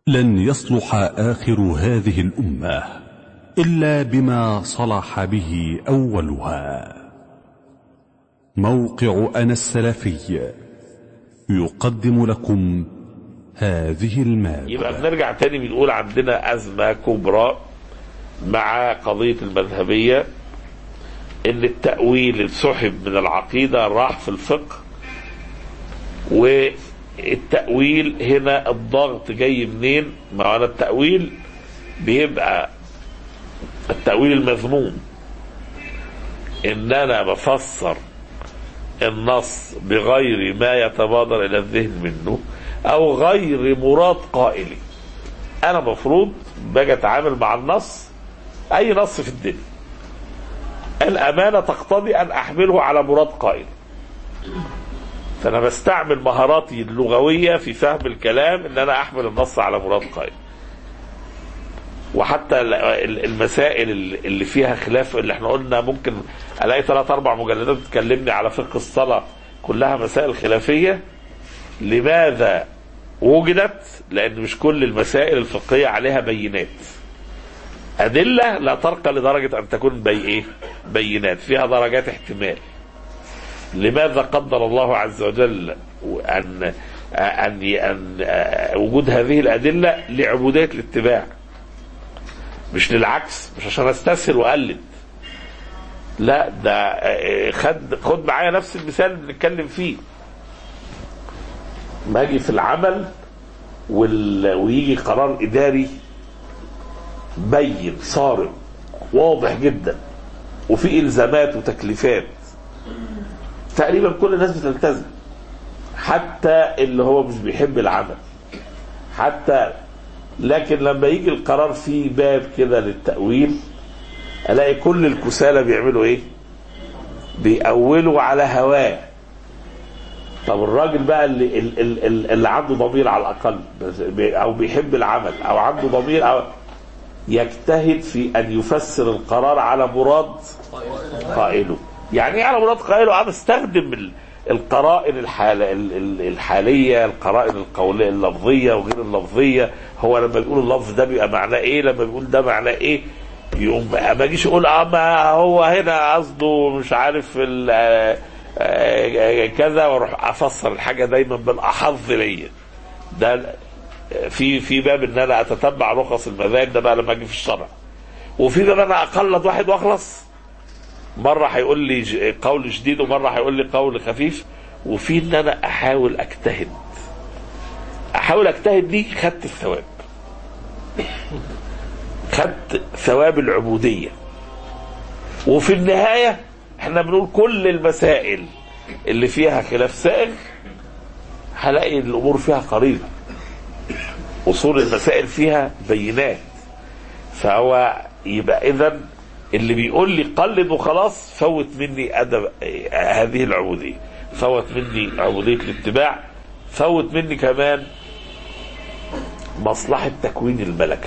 لن يصلح آخر هذه الأمة إلا بما صلح به أولها موقع أنا السلفي يقدم لكم هذه المادة يبقى بنرجع تاني بنقول عندنا أزمة كبرى مع قضية المذهبية إن التأويل انسحب من العقيدة راح في الفقه والتأويل هنا الضغط جاي منين؟ ما هو أنا التأويل بيبقى التأويل المذموم إن أنا بفسر النص بغير ما يتبادر إلى الذهن منه أو غير مراد قائلي أنا مفروض باجي أتعامل مع النص أي نص في الدنيا الأمانة تقتضي أن أحمله على مراد قائل فأنا بستعمل مهاراتي اللغوية في فهم الكلام إن أنا أحمل النص على مراد قائل وحتى المسائل اللي فيها خلاف اللي احنا قلنا ممكن الاقي ثلاث اربع مجلدات بتكلمني على فقه الصلاه كلها مسائل خلافيه لماذا وجدت؟ لان مش كل المسائل الفقهيه عليها بينات. ادله لا ترقى لدرجه ان تكون بي ايه؟ بينات، فيها درجات احتمال. لماذا قدر الله عز وجل ان ان ان وجود هذه الادله لعبوديه الاتباع؟ مش للعكس مش عشان استسهل واقلد لا ده خد خد معايا نفس المثال اللي بنتكلم فيه ما اجي في العمل وال... ويجي قرار اداري بين صارم واضح جدا وفي الزامات وتكليفات تقريبا كل الناس بتلتزم حتى اللي هو مش بيحب العمل حتى لكن لما يجي القرار فيه باب كده للتأويل الاقي كل الكسالى بيعملوا ايه بيأولوا على هواه طب الراجل بقى اللي, اللي, اللي عنده ضمير على الاقل او بيحب العمل او عنده ضمير أو يجتهد في ان يفسر القرار على مراد قائله يعني ايه على مراد قائله انا استخدم القرائن الحال الحاليه القرائن القوليه اللفظيه وغير اللفظيه هو لما بيقول اللفظ ده بيبقى معناه ايه لما بيقول ده معناه ايه يقوم ما اجيش اقول اه ما هو هنا قصده مش عارف كذا واروح افسر الحاجه دايما بالاحظ ليا ده في في باب ان انا اتتبع رخص المذاهب ده بقى لما اجي في الشرع وفي باب انا اقلد واحد واخلص مره هيقول لي قول شديد ومره هيقول لي قول خفيف وفي ان انا احاول اجتهد احاول اجتهد دي خدت الثواب خدت ثواب العبوديه وفي النهايه احنا بنقول كل المسائل اللي فيها خلاف سائغ هلاقي الامور فيها قريبه اصول المسائل فيها بينات فهو يبقى اذا اللي بيقول لي قلد وخلاص فوت مني ادب هذه العبوديه فوت مني عبوديه الاتباع فوت مني كمان مصلحه تكوين الملكه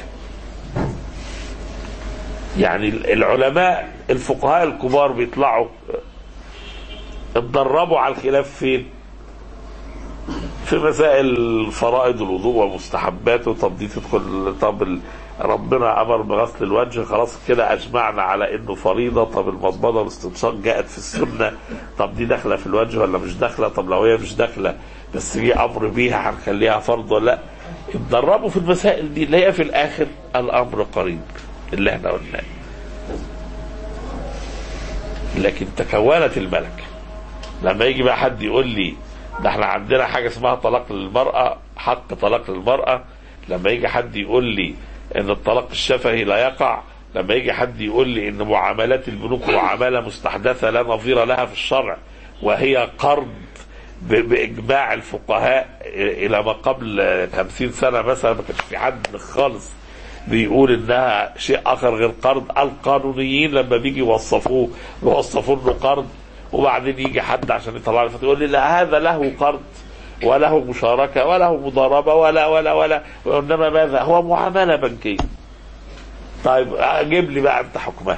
يعني العلماء الفقهاء الكبار بيطلعوا اتدربوا على الخلاف فين في مسائل فرائض الوضوء ومستحباته طب دي تدخل طب ربنا امر بغسل الوجه خلاص كده اجمعنا على انه فريضه طب المضمضه والاستنشاق جاءت في السنه طب دي داخله في الوجه ولا مش داخله طب لو هي مش داخله بس جه امر بيها هنخليها فرض ولا لا اتدربوا في المسائل دي اللي هي في الاخر الامر قريب اللي احنا قلناه لكن تكونت الملكه لما يجي بقى حد يقول لي ده احنا عندنا حاجه اسمها طلاق للمراه حق طلاق للمراه لما يجي حد يقول لي ان الطلاق الشفهي لا يقع لما يجي حد يقول لي ان معاملات البنوك معامله مستحدثه لا نظير لها في الشرع وهي قرض باجماع الفقهاء الى ما قبل خمسين سنه مثلا ما كانش في حد خالص بيقول انها شيء اخر غير قرض القانونيين لما بيجي يوصفوه يوصفوا له قرض وبعدين يجي حد عشان يطلع لي يقول لي لا هذا له قرض وله مشاركه وله مضاربه ولا ولا ولا وانما ماذا هو معامله بنكيه طيب جيب لي بقى انت حكمها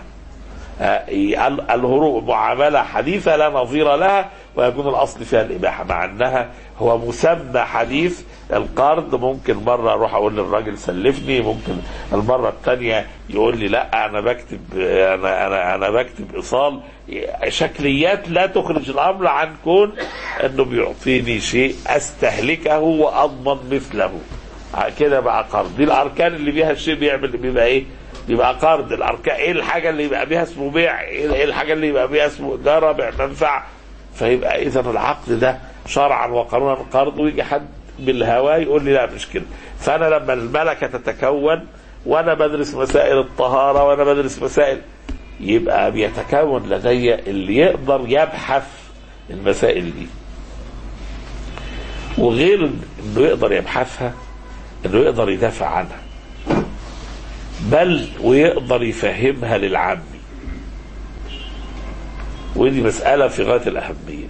الهروب معامله حديثه لا نظير لها ويكون الاصل فيها الاباحه مع انها هو مسمى حديث القرض ممكن مره اروح اقول للراجل سلفني ممكن المره الثانيه يقول لي لا انا بكتب انا انا انا بكتب ايصال شكليات لا تخرج الامر عن كون انه بيعطيني شيء استهلكه واضمن مثله كده بقى قرض دي الاركان اللي بيها الشيء بيعمل بيبقى ايه بيبقى قرض الاركان ايه الحاجه اللي يبقى بيها اسمه بيع ايه الحاجه اللي يبقى بيها اسمه اجاره بيع منفعه فيبقى اذا العقد ده شرعا وقانونا قرض ويجي حد بالهوى يقول لي لا مش كده فانا لما الملكه تتكون وانا بدرس مسائل الطهاره وانا بدرس مسائل يبقى بيتكون لدي اللي يقدر يبحث المسائل دي وغير انه يقدر يبحثها انه يقدر يدافع عنها بل ويقدر يفهمها للعامي ودي مسألة في غاية الأهمية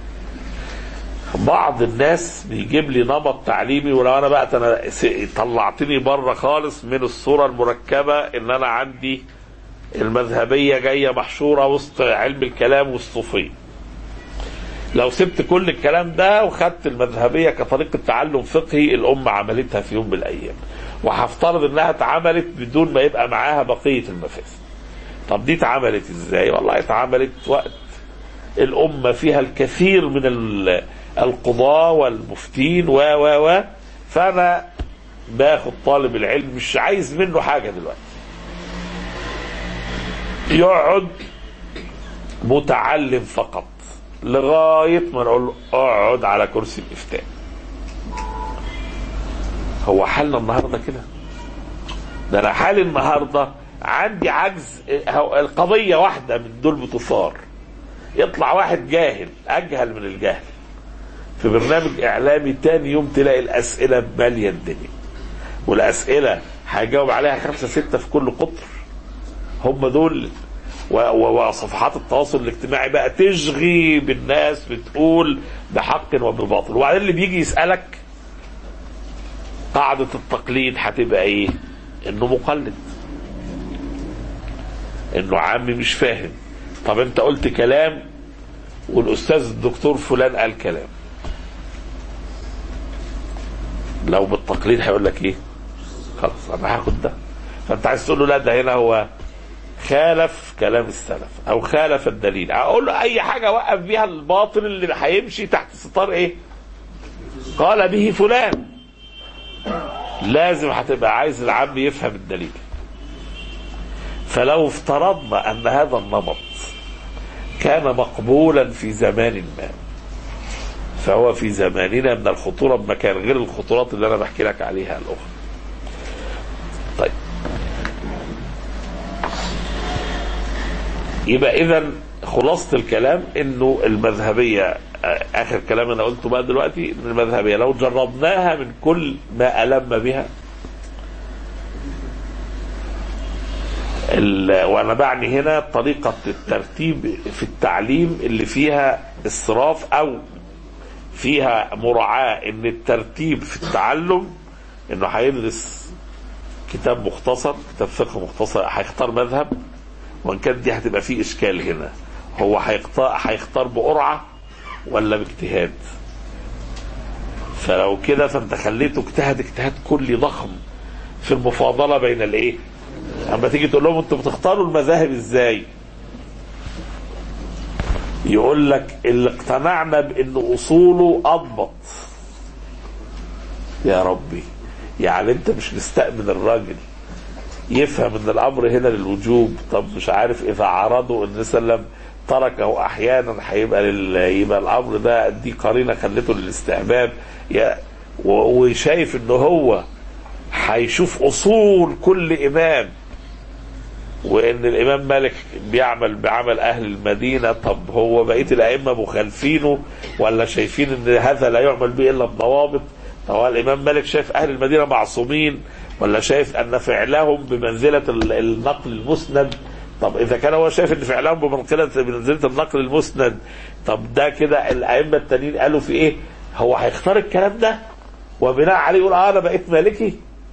بعض الناس بيجيب لي نمط تعليمي ولو انا بقى أنا طلعتني بره خالص من الصوره المركبه ان انا عندي المذهبيه جايه محشوره وسط علم الكلام والصوفيه. لو سبت كل الكلام ده وخدت المذهبيه كطريقه تعلم فقهي الامه عملتها في يوم من الايام. وهفترض انها اتعملت بدون ما يبقى معاها بقيه المفاسد. طب دي اتعملت ازاي؟ والله اتعملت وقت الامه فيها الكثير من القضاة والمفتين و و و فأنا باخد طالب العلم مش عايز منه حاجة دلوقتي يقعد متعلم فقط لغاية ما نقول له اقعد على كرسي الإفتاء هو حالنا النهاردة كده ده أنا حالي النهاردة عندي عجز القضية واحدة من دول بتثار يطلع واحد جاهل أجهل من الجهل في برنامج اعلامي تاني يوم تلاقي الاسئله ماليه الدنيا والاسئله هيجاوب عليها خمسه سته في كل قطر هم دول وصفحات التواصل الاجتماعي بقى تشغي بالناس بتقول بحق وبباطل وبعدين اللي بيجي يسالك قاعده التقليد هتبقى ايه؟ انه مقلد انه عامي مش فاهم طب انت قلت كلام والاستاذ الدكتور فلان قال كلام لو بالتقليد هيقول لك ايه خلاص انا هاخد ده فانت عايز تقول له لا ده هنا هو خالف كلام السلف او خالف الدليل اقول له اي حاجه وقف بيها الباطل اللي هيمشي تحت ستار ايه قال به فلان لازم هتبقى عايز العام يفهم الدليل فلو افترضنا ان هذا النمط كان مقبولا في زمان ما فهو في زماننا من الخطوره بمكان غير الخطورات اللي انا بحكي لك عليها الاخرى. طيب. يبقى اذا خلاصه الكلام انه المذهبيه اخر كلام انا قلته بقى دلوقتي ان المذهبيه لو جربناها من كل ما الم بها وانا بعني هنا طريقه الترتيب في التعليم اللي فيها اسراف او فيها مراعاة ان الترتيب في التعلم انه هيدرس كتاب مختصر كتاب فقه مختصر هيختار مذهب وان كانت دي هتبقى فيه اشكال هنا هو هيختار هيختار بقرعة ولا باجتهاد فلو كده فانت خليته اجتهد اجتهاد كلي ضخم في المفاضلة بين الايه اما تيجي تقول لهم انتوا بتختاروا المذاهب ازاي يقول لك اللي اقتنعنا بان اصوله اضبط يا ربي يعني انت مش مستأمن الراجل يفهم ان الامر هنا للوجوب طب مش عارف اذا عرضه ان سلم تركه احيانا هيبقى لل... يبقى الامر ده دي قرينه خلته للاستحباب يا وشايف ان هو هيشوف اصول كل امام وان الامام مالك بيعمل بعمل اهل المدينه طب هو بقيه الائمه مخالفينه ولا شايفين ان هذا لا يعمل به الا بضوابط هو الامام مالك شايف اهل المدينه معصومين ولا شايف ان فعلهم بمنزله النقل المسند طب اذا كان هو شايف ان فعلهم بمنزله بمنزله النقل المسند طب ده كده الائمه التانيين قالوا في ايه؟ هو هيختار الكلام ده وبناء عليه يقول اه انا بقيت مالكي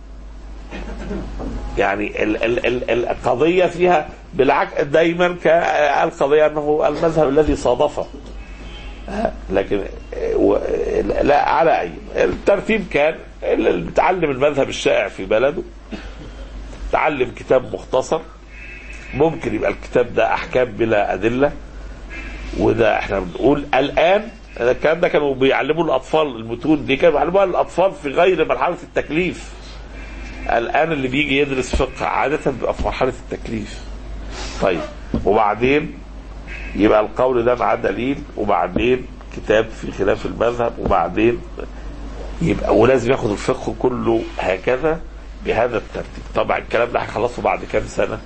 يعني ال ال ال القضية فيها بالعكس دايما كالقضية أنه المذهب الذي صادفه لكن لا على اي الترتيب كان اللي بيتعلم المذهب الشائع في بلده تعلم كتاب مختصر ممكن يبقى الكتاب ده احكام بلا ادله وده احنا بنقول الان الكلام ده كانوا بيعلموا الاطفال المتون دي كانوا بيعلموها للاطفال في غير مرحله التكليف الان اللي بيجي يدرس فقه عاده بيبقى في مرحله التكليف طيب وبعدين يبقى القول ده معاه دليل وبعدين كتاب في خلاف المذهب وبعدين يبقى ولازم ياخد الفقه كله هكذا بهذا الترتيب طبعا الكلام ده هيخلصه بعد كام سنه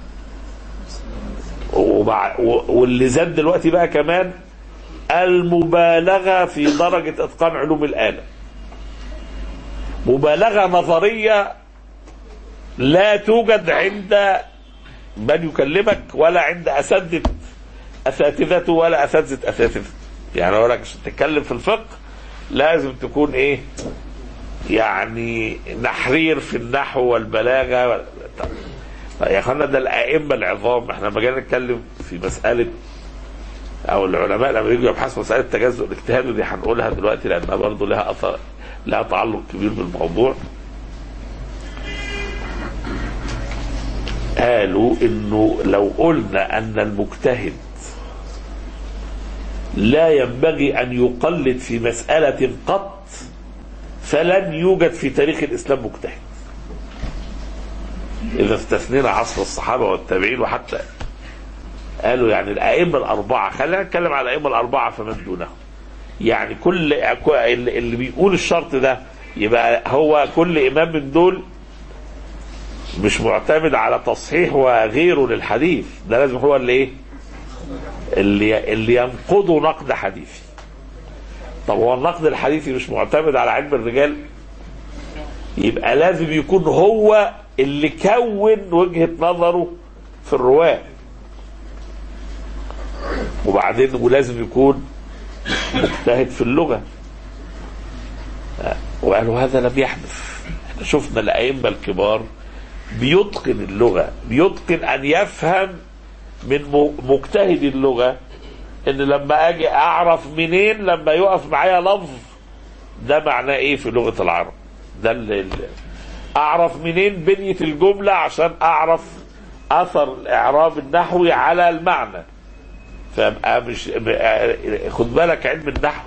وبع... و- واللي زاد دلوقتي بقى كمان المبالغه في درجه اتقان علوم الاله مبالغه نظريه لا توجد عند من يكلمك ولا عند اساتذه اساتذته ولا اساتذه اساتذته يعني اقول لك عشان تتكلم في الفقه لازم تكون ايه يعني نحرير في النحو والبلاغه طيب يا اخوانا ده الائمه العظام احنا لما جينا نتكلم في مساله او العلماء لما يجوا يبحثوا مساله تجزؤ الاجتهاد ودي هنقولها دلوقتي لانها برضه لها اثر لها تعلق كبير بالموضوع قالوا انه لو قلنا ان المجتهد لا ينبغي ان يقلد في مساله قط فلن يوجد في تاريخ الاسلام مجتهد اذا استثنينا عصر الصحابه والتابعين وحتى قالوا يعني الائمه الاربعه خلينا نتكلم على الائمه الاربعه فمن دونهم يعني كل اللي اللي بيقول الشرط ده يبقى هو كل امام من دول مش معتمد على تصحيح وغيره للحديث ده لازم هو اللي ايه اللي اللي ينقضه نقد حديثي طب هو النقد الحديثي مش معتمد على علم الرجال يبقى لازم يكون هو اللي كون وجهة نظره في الرواة وبعدين ولازم يكون مجتهد في اللغة وقالوا هذا لم يحدث احنا شفنا الأئمة الكبار بيتقن اللغة بيتقن أن يفهم من م- مجتهد اللغة ان لما اجي اعرف منين لما يقف معايا لفظ ده معناه ايه في لغه العرب ده اللي اللي- اعرف منين بنيه الجمله عشان اعرف اثر الاعراب النحوي على المعنى فابقى مش ب- خد بالك علم النحو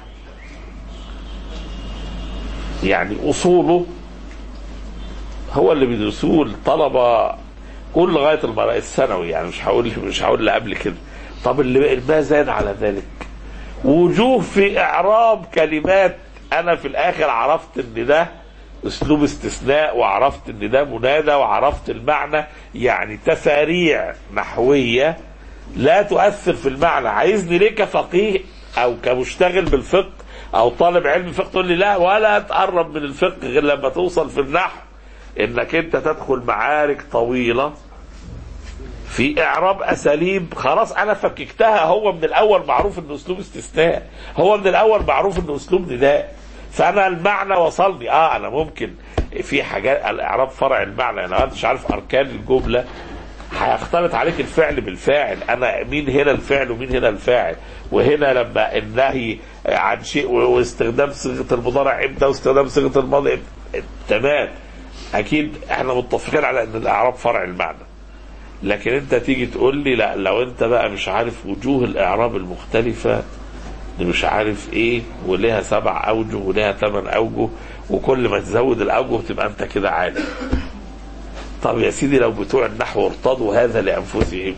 يعني اصوله هو اللي بيدرسوه الطلبه كل لغايه المرا- الثانوي يعني مش هقول مش هقول اللي قبل كده طب اللي ما زاد على ذلك وجوه في اعراب كلمات انا في الاخر عرفت ان ده اسلوب استثناء وعرفت ان ده منادى وعرفت المعنى يعني تفاريع نحويه لا تؤثر في المعنى عايزني ليه كفقيه او كمشتغل بالفقه او طالب علم فقه تقول لي لا ولا تقرب من الفقه غير لما توصل في النحو انك انت تدخل معارك طويله في اعراب اساليب خلاص انا فككتها هو من الاول معروف انه اسلوب استثناء هو من الاول معروف انه اسلوب نداء فانا المعنى وصلني اه انا ممكن في حاجات الاعراب فرع المعنى انا مش عارف اركان الجمله هيختلط عليك الفعل بالفاعل انا مين هنا الفعل ومين هنا الفاعل وهنا لما النهي عن شيء واستخدام صيغه المضارع امتى واستخدام صيغه الماضي امتى تمام اكيد احنا متفقين على ان الاعراب فرع المعنى لكن انت تيجي تقول لي لا لو انت بقى مش عارف وجوه الاعراب المختلفه دي مش عارف ايه وليها سبع اوجه وليها ثمان اوجه وكل ما تزود الاوجه تبقى انت كده عالم طب يا سيدي لو بتوع النحو ارتضوا هذا لانفسهم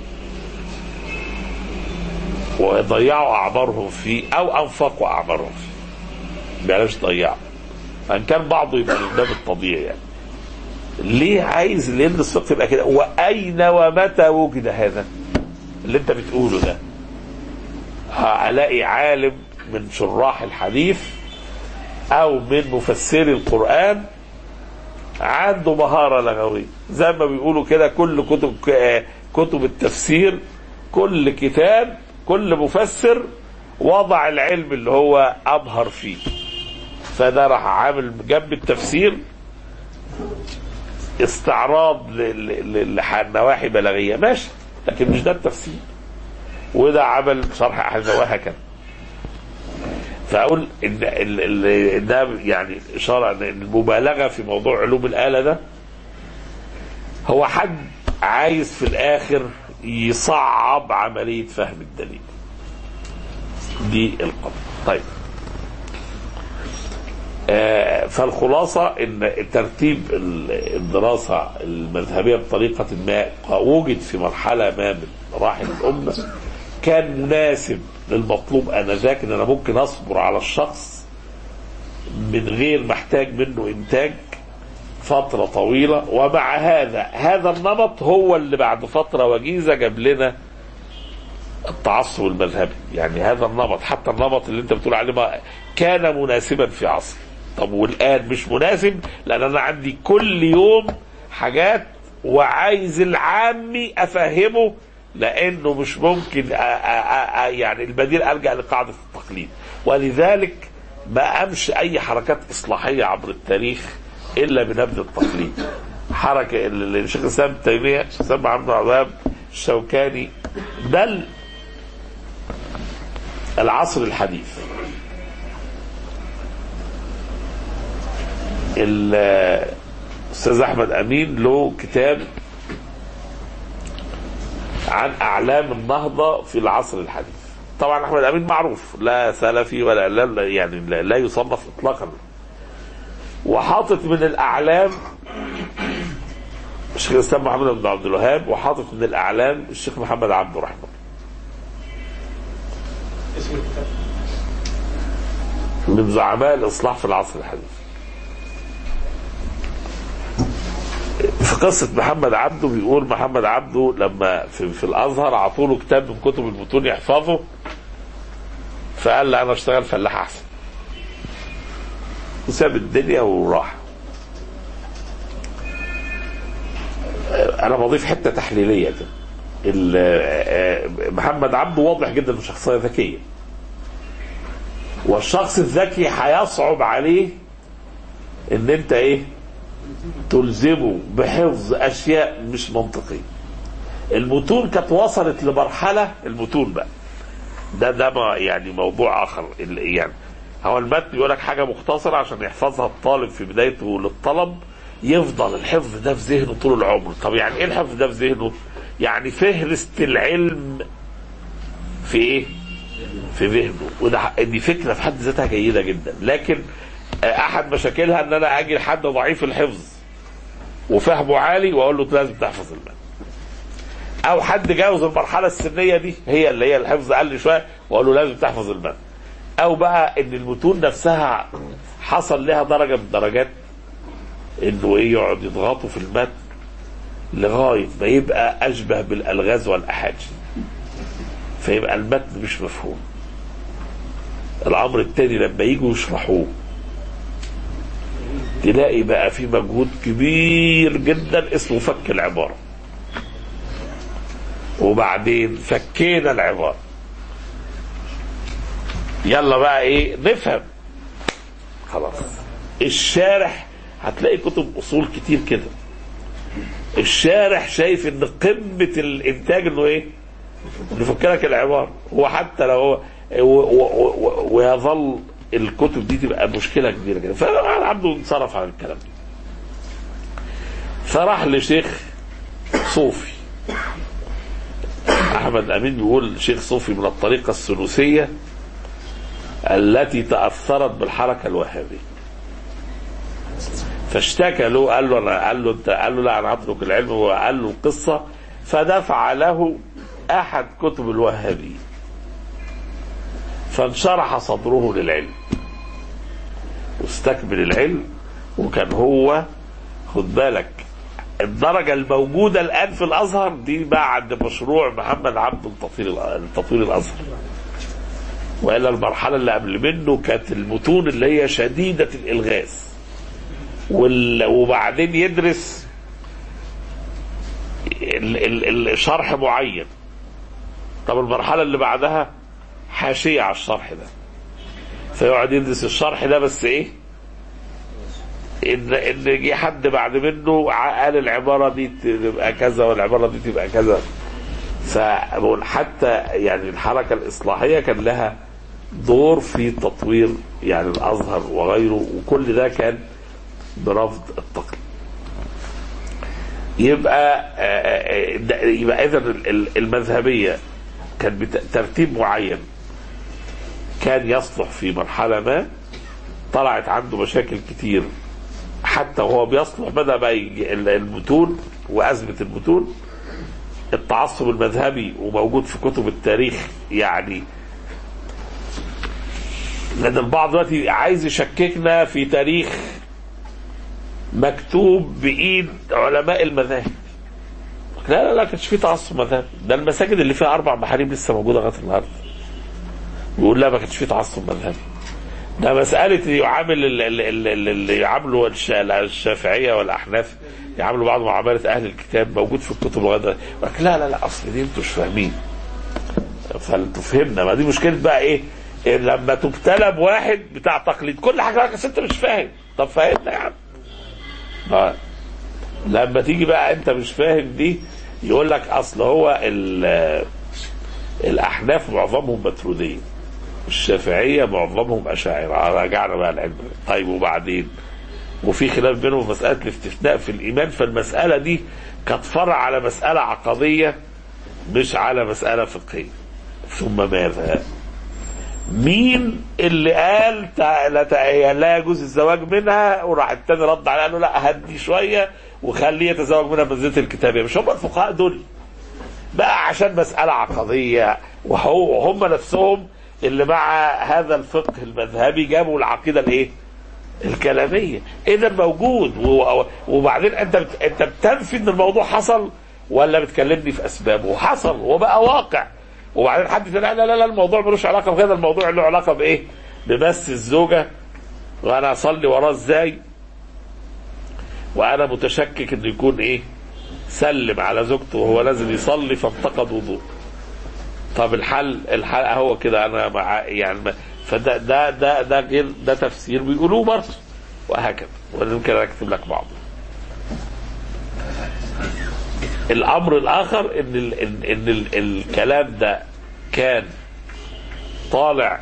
وضيعوا اعمارهم فيه او انفقوا اعمارهم فيه بلاش ضيعوا ان كان بعضه يبقى من باب الطبيعي يعني ليه عايز اللي يدرس فقه يبقى كده واين ومتى وجد هذا اللي انت بتقوله ده الاقي عالم من شراح الحديث او من مفسري القران عنده مهاره لغويه زي ما بيقولوا كده كل كتب كتب التفسير كل كتاب كل مفسر وضع العلم اللي هو ابهر فيه فده راح عامل جنب التفسير استعراض لنواحي بلاغيه ماشي لكن مش ده التفسير وده عمل شرح احاديث وهكذا فاقول ان ال- ال- ده يعني اشاره ان المبالغه في موضوع علوم الاله ده هو حد عايز في الاخر يصعب عمليه فهم الدليل دي القضيه طيب آه، فالخلاصة ان ترتيب ال- الدراسة المذهبية بطريقة ما وجد في مرحلة ما من مراحل الأمة كان مناسب للمطلوب آنذاك ان انا ممكن اصبر على الشخص من غير ما احتاج منه انتاج فترة طويلة ومع هذا هذا النمط هو اللي بعد فترة وجيزة جاب لنا التعصب المذهبي يعني هذا النمط حتى النمط اللي انت بتقول عليه ما- كان مناسبا في عصر طب والان مش مناسب لان انا عندي كل يوم حاجات وعايز العامي افهمه لانه مش ممكن أ أ أ يعني البديل الجا لقاعده التقليد ولذلك ما قامش اي حركات اصلاحيه عبر التاريخ الا بنبذ التقليد حركه اللي الشيخ الاسلام ابن تيميه الشيخ الاسلام محمد عبد الشوكاني بل العصر الحديث الاستاذ احمد امين له كتاب عن اعلام النهضه في العصر الحديث طبعا احمد امين معروف لا سلفي ولا لا لا- يعني لا, لا يصنف اطلاقا وحاطط من الاعلام الشيخ الاسلام محمد بن عبد الوهاب وحاطط من الاعلام الشيخ محمد عبده رحمه الله اسم الكتاب من زعماء الاصلاح في العصر الحديث في قصة محمد عبده بيقول محمد عبده لما في, في الأزهر عطوا له كتاب من كتب المتون يحفظه فقال لا أنا أشتغل فلاح أحسن وساب الدنيا وراح أنا بضيف حتة تحليلية كده ال- محمد عبده واضح جدا انه شخصية ذكية والشخص الذكي هيصعب عليه ان انت ايه تلزمه بحفظ اشياء مش منطقيه المتون كانت وصلت لمرحله المتون بقى ده ده ما يعني موضوع اخر ال- يعني هو المتن يقول لك حاجه مختصره عشان يحفظها الطالب في بدايته للطلب يفضل الحفظ ده في ذهنه طول العمر طب يعني ايه الحفظ ده في ذهنه يعني فهرست العلم في ايه في ذهنه وده دي فكره في حد ذاتها جيده جدا لكن آه، احد مشاكلها ان انا اجي لحد ضعيف الحفظ وفهمه عالي واقول له لازم تحفظ المال او حد جاوز المرحله السنيه دي هي اللي هي الحفظ قل شويه واقول له لازم تحفظ المال او بقى ان المتون نفسها حصل لها درجه من درجات انه ايه يقعد يضغطوا في المتن لغايه ما يبقى اشبه بالالغاز والاحاجي فيبقى المتن مش مفهوم الامر التاني لما يجوا يشرحوه تلاقي بقى في مجهود كبير جدا اسمه فك العباره وبعدين فكينا العباره يلا بقى ايه نفهم خلاص الشارح هتلاقي كتب اصول كتير كده الشارح شايف ان قمه الانتاج انه ايه نفك لك العباره هو حتى لو هو و- و- و- ويظل الكتب دي تبقى مشكله كبيره جدا فعبده انصرف عن الكلام ده فراح لشيخ صوفي احمد امين بيقول شيخ صوفي من الطريقه السلوسيه التي تاثرت بالحركه الوهابيه فاشتكى له قال له انا قال له انت قال له لا انا هترك العلم وقال له القصه فدفع له احد كتب الوهابيه فانشرح صدره للعلم واستكمل العلم وكان هو خد بالك الدرجة الموجودة الآن في الأزهر دي بعد مشروع محمد عبد التطهير التطهير الأزهر وإلا المرحلة اللي قبل منه كانت المتون اللي هي شديدة الإلغاز وال- وبعدين يدرس ال- ال- الشرح معين طب المرحلة اللي بعدها حاشية على الشرح ده فيقعد يدرس الشرح ده بس ايه ان ان جه حد بعد منه ع- قال العباره دي تبقى كذا والعباره دي تبقى كذا فبقول حتى يعني الحركه الاصلاحيه كان لها دور في تطوير يعني الازهر وغيره وكل ده كان برفض التقليد يبقى آه، آه، ده- يبقى اذا ال- ال- المذهبيه كان بترتيب معين كان يصلح في مرحله ما طلعت عنده مشاكل كتير حتى وهو بيصلح بدا بقى يجي ال- المتون وازمه المتون التعصب المذهبي وموجود في كتب التاريخ يعني لان البعض دلوقتي عايز يشككنا في تاريخ مكتوب بايد علماء المذاهب لا لا لا كانش في تعصب مذهبي ده المساجد اللي فيها اربع محاريب لسه موجوده لغايه النهارده بيقول لا ما كانش في تعصب مذهبي ده مسألة يعامل ال- ال- ال- ال- اللي يعاملوا الش- الشافعية والأحناف يعاملوا بعض معاملة أهل الكتاب موجود في الكتب لغاية دلوقتي. يقول لك لا لا لا أصل دي أنتوا مش فاهمين فانتوا فهمنا ما دي مشكلة بقى إيه؟ إيه لما تبتلى بواحد بتاع تقليد كل حاجة لك أصل أنت مش فاهم طب فهمنا يا عم آه. لما تيجي بقى أنت مش فاهم دي يقول لك أصل هو ال- الأحناف معظمهم مترودية الشافعيه معظمهم اشاعره رجعنا بقى العلم طيب وبعدين وفي خلاف بينهم في مساله الاستثناء في الايمان فالمساله دي كانت فرع على مساله عقديه مش على مساله فقهيه ثم ماذا؟ مين اللي قال تع- لا تع- لا يجوز الزواج منها وراح التاني رد عليه قال له لا هدي شويه وخليه يتزوج منها بمنزله الكتابيه مش هم الفقهاء دول بقى عشان مسألة عقدية وهو وهم نفسهم اللي مع هذا الفقه المذهبي جابوا العقيدة الايه؟ الكلامية اذا موجود و- وبعدين انت بت... انت بتنفي ان الموضوع حصل ولا بتكلمني في اسبابه وحصل وبقى واقع وبعدين حد يقول لا لا لا الموضوع ملوش علاقة بهذا الموضوع له علاقة بايه؟ بمس الزوجة وانا اصلي وراه ازاي؟ وانا متشكك انه يكون ايه؟ سلم على زوجته وهو نازل يصلي فانتقد وضوء طب الحل الحل هو كده انا مع يعني ما- فده ده ده ده غير ده تفسير بيقولوه برضه وهكذا وانا يمكن اكتب لك بعضه الامر الاخر ان ال ان, إن ال الكلام ده كان طالع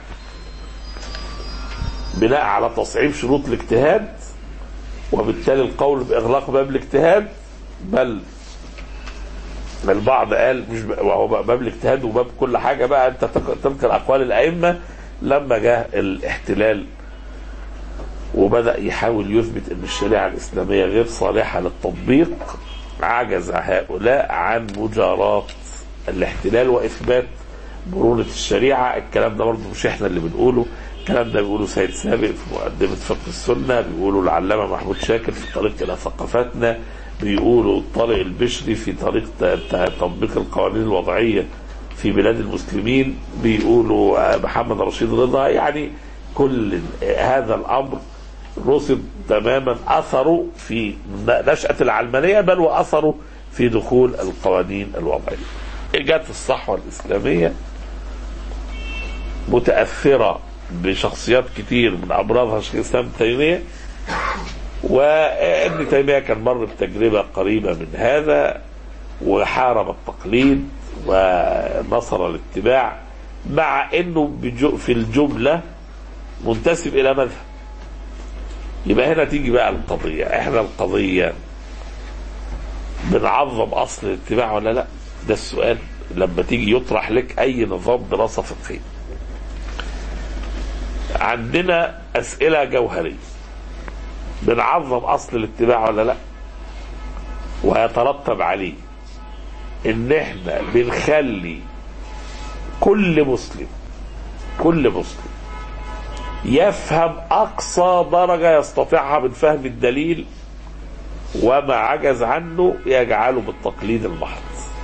بناء على تصعيب شروط الاجتهاد وبالتالي القول باغلاق باب الاجتهاد بل البعض قال مش ب- وهو بقى باب الاجتهاد وباب كل حاجه بقى انت تق- تنقل اقوال الائمه لما جاء الاحتلال وبدا يحاول يثبت ان الشريعه الاسلاميه غير صالحه للتطبيق عجز هؤلاء عن مجاراه الاحتلال واثبات مرونه الشريعه الكلام ده برضه مش احنا اللي بنقوله الكلام ده بيقوله سيد سابق في مقدمه فقه السنه بيقوله العلامه محمود شاكر في طريق الى ثقافتنا بيقولوا طارق البشري في طريق ت- ت- تطبيق القوانين الوضعيه في بلاد المسلمين بيقولوا آه، محمد رشيد رضا يعني كل هذا الامر رصد تماما اثره في نشاه العلمانيه بل واثره في دخول القوانين الوضعيه. جت الصحوه الاسلاميه متاثره بشخصيات كتير من ابرزها شيخ الاسلام ابن تيميه وابن تيميه كان مر بتجربه قريبه من هذا وحارب التقليد ونصر الاتباع مع انه بجو- في الجمله منتسب الى مذهب يبقى هنا تيجي بقى القضيه احنا القضيه بنعظم اصل الاتباع ولا لا ده السؤال لما تيجي يطرح لك اي نظام دراسه فقهيه عندنا اسئله جوهريه بنعظم اصل الاتباع ولا لا ويترتب عليه ان احنا بنخلي كل مسلم كل مسلم يفهم اقصى درجه يستطيعها من فهم الدليل وما عجز عنه يجعله بالتقليد المحض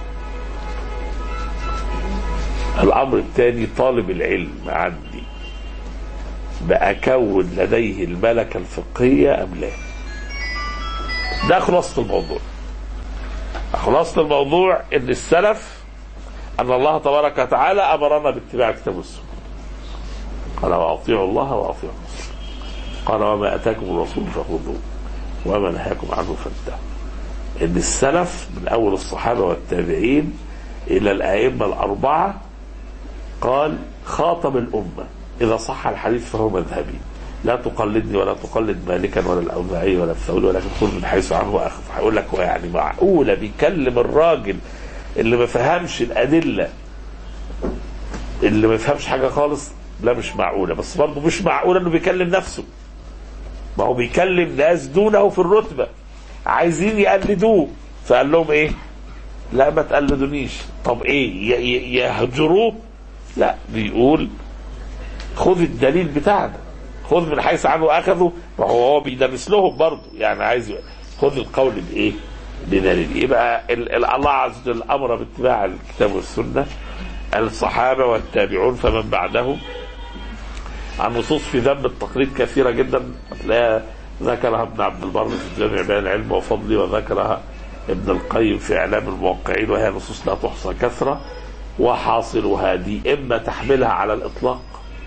الامر الثاني طالب العلم عندي بأكون لديه الملكة الفقهية أم لا ده خلاصة الموضوع خلاصة الموضوع ان السلف ان الله تبارك وتعالى امرنا باتباع الكتاب والسنه قال واطيعوا الله واطيعوا الرسول قال وما اتاكم الرسول فخذوه وما نهاكم عنه فانتهوا ان السلف من اول الصحابه والتابعين الى الائمه الاربعه قال خاطب الامه إذا صح الحديث فهو مذهبي لا تقلدني ولا تقلد مالكا ولا الأوزاعي ولا الثوري ولكن خذ من حيث عنه وأخذ هيقول لك هو يعني معقولة بيكلم الراجل اللي ما فهمش الأدلة اللي ما يفهمش حاجة خالص لا مش معقولة بس برضه مش معقولة انه بيكلم نفسه ما هو بيكلم ناس دونه في الرتبة عايزين يقلدوه فقال لهم ايه لا ما تقلدونيش طب ايه ي- ي- يهجروه لا بيقول خذ الدليل بتاعنا خذ من حيث عنه اخذوا ما هو هو بيدرس لهم برضه يعني عايز يقول خذ القول بايه بدليل يبقى ال- ال- الله عز وجل امر باتباع الكتاب والسنه الصحابه والتابعون فمن بعدهم عن نصوص في ذم التقليد كثيرة جدا لا ذكرها ابن عبد البر في جامع بيان العلم وفضله وذكرها ابن القيم في إعلام الموقعين وهي نصوص لا تحصى كثرة وحاصلها دي إما تحملها على الإطلاق